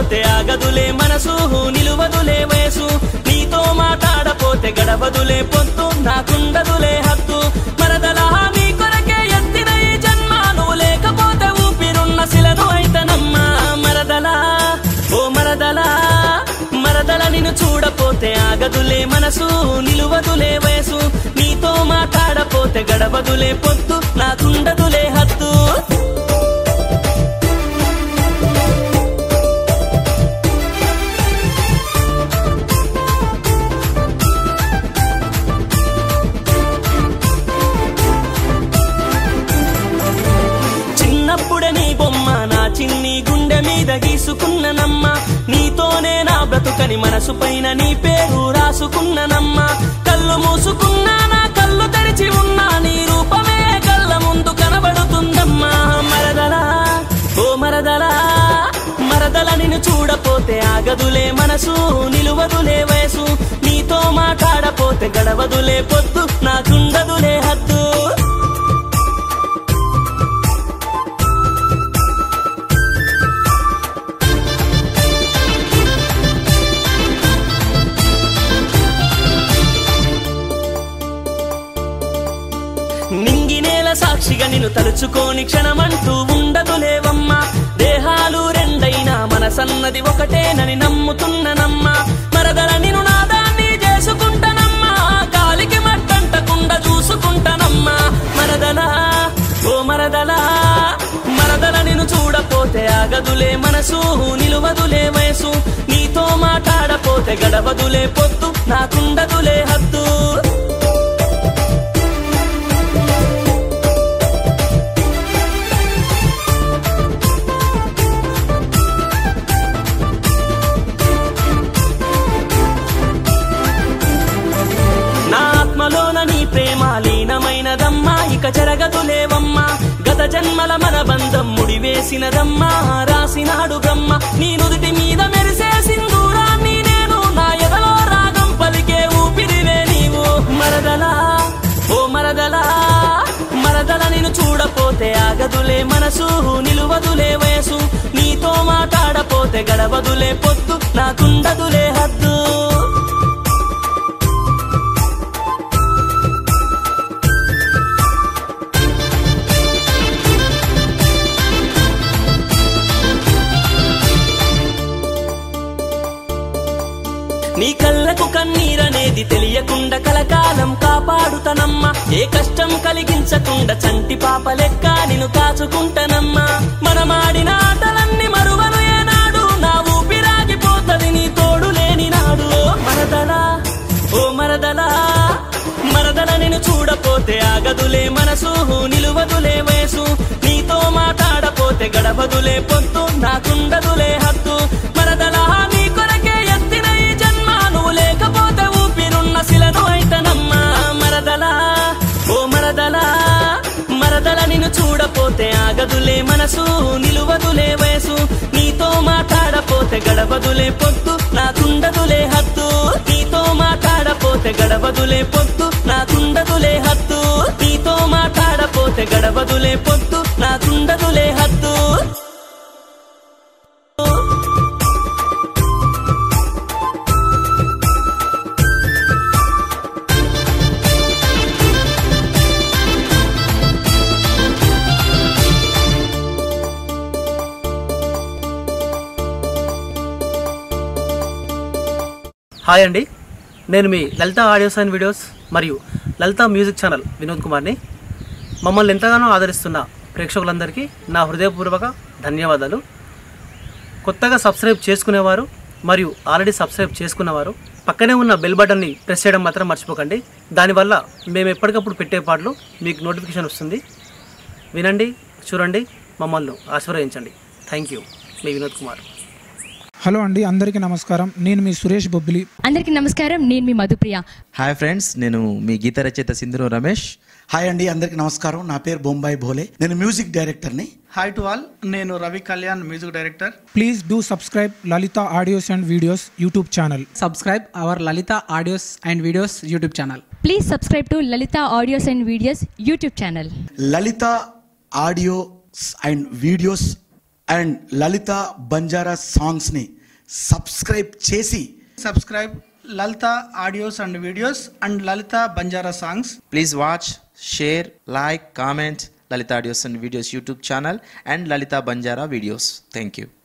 చూడపోతే ఆగదులే మనసు నిలువదులే వయసు నీతో మాట్లాడపోతే గడవదులే పొత్తు నాకుండదులే హత్తు మరదలా నీ కొరకే ఎత్తిన ఈ జన్మ నువ్వు లేకపోతే ఊపిరున్న శిలను అయితనమ్మా మరదలా ఓ మరదలా మరదల నిన్ను చూడపోతే ఆగదులే మనసు నిలువదులే వయసు నీతో మాట్లాడపోతే గడవదులే పొత్తు నాకుండదులే హత్తు చిన్నప్పుడే నీ బొమ్మ నా చిన్ని గుండె మీద గీసుకున్ననమ్మ నీతోనే నా బ్రతుకని మనసు పైన నీ పేరు రాసుకున్ననమ్మ కళ్ళు మూసుకున్నా నా కళ్ళు తెరిచి ఉన్నా నీ రూపమే కళ్ళ ముందు కనబడుతుందమ్మా మరదలా ఓ మరదలా మరదల నిన్ను చూడపోతే ఆగదులే మనసు నిలువదులే వయసు నీతో మాట్లాడపోతే గడవదులే పొద్దు నాకుండదులే హద్దు నింగినేల సాక్షిగా నిన్ను తలుచుకోని క్షణమంటూ ఉండదులేవమ్మా దేహాలు రెండైనా మనసన్నది ఒకటేనని నమ్ముతున్ననమ్మా మరదల నిన్ను నాదాన్ని చేసుకుంటానమ్మా కాలికి మట్టంటకుండా చూసుకుంటానమ్మా మరదలా ఓ మరదలా మరదల నిన్ను చూడపోతే ఆగదులే మనసు నిలువదులే వయసు నీతో మాట్లాడపోతే గడవదులే పొత్తు నాకుండదులే హద్దు నా ఆత్మలోన నీ ప్రేమ లీనమైనదమ్మా ఇక జరగదులేవమ్మా గత జన్మల మన బంధం ముడివేసినదమ్మా రాసినాడు బ్రహ్మ నీ నుదుటి మీద మెరిసే సింధూరాన్ని నేను నా ఎదలో రాగం పలికే ఊపిరివే నీవు మరదలా ఓ మరదలా మరదల నిన్ను చూడపోతే ఆగదులే మనసు నిలువదులే వయసు నీతో మాట్లాడపోతే గడవదులే పొత్తు నాకుండదులే హద్దు నీ కళ్ళకు కన్నీరనేది తెలియకుండా కలకాలం కాపాడుతనమ్మా ఏ కష్టం కలిగించకుండా చంటి పాప లెక్క నిన్ను కాచుకుంటానమ్మా మనమాడిన ఆటలన్నీ మరువను ఏనాడు నా ఊపిరాగిపోతది నీ తోడు లేని నాడు మరదలా ఓ మరదలా మరదల నిన్ను చూడపోతే ఆగదులే మనసు నిలువదులే వయసు నీతో మాట్లాడపోతే గడవదులే పొత్తు నాకుండదులే హద్దు మరదలా నీ కొరకే ఎత్తిన ఈ జన్మ నువ్వు లేకపోతే ఊపిరున్న శిలను అయితనమ్మా మరదలా ఓ మరదలా మరదల నిన్ను చూడపోతే ఆగదులే మనసు నిలువదులే వయసు నీతో మాట్లాడపోతే గడవదులే పొత్తు నాకుండదులే హద్దు నీతో మాట్లాడపోతే గడవదులే పొత్తు నాకుండదులే హద్దు నీతో మాట్లాడపోతే గడవదులే పొత్తు నాకుండదులే హద్దు హాయ్ అండి నేను మీ లలిత ఆడియోస్ అండ్ వీడియోస్ మరియు లలిత మ్యూజిక్ ఛానల్ వినోద్ కుమార్ని మమ్మల్ని ఎంతగానో ఆదరిస్తున్న ప్రేక్షకులందరికీ నా హృదయపూర్వక ధన్యవాదాలు కొత్తగా సబ్స్క్రైబ్ చేసుకునేవారు మరియు ఆల్రెడీ సబ్స్క్రైబ్ చేసుకున్నవారు పక్కనే ఉన్న బెల్ బటన్ని ప్రెస్ చేయడం మాత్రం మర్చిపోకండి దానివల్ల మేము ఎప్పటికప్పుడు పెట్టే పాటలు మీకు నోటిఫికేషన్ వస్తుంది వినండి చూడండి మమ్మల్ని ఆశీర్వదించండి థ్యాంక్ యూ మీ వినోద్ కుమార్ హలో అండి అందరికీ నమస్కారం నేను మీ సురేష్ బొబ్బిలి అందరికీ నమస్కారం నేను మీ మధుప్రియ హాయ్ ఫ్రెండ్స్ నేను మీ గీత రచయిత సింధురు రమేష్ హాయ్ అండి అందరికి నమస్కారం నా పేరు బొంబాయి భోలే నేను మ్యూజిక్ డైరెక్టర్ని హాయ్ టు ఆల్ నేను Ravi Kalyan music director please do subscribe Lalita audios and videos YouTube channel subscribe our Lalita audios and videos YouTube channel. Please subscribe to Lalita audios and videos YouTube channel Lalita audios and videos and Lalita Banjara సాంగ్స్ని subscribe చేసి subscribe Lalita audios and videos and Lalita Banjara songs please watch share like comment Lalita audios and videos YouTube channel and Lalita Banjara videos thank you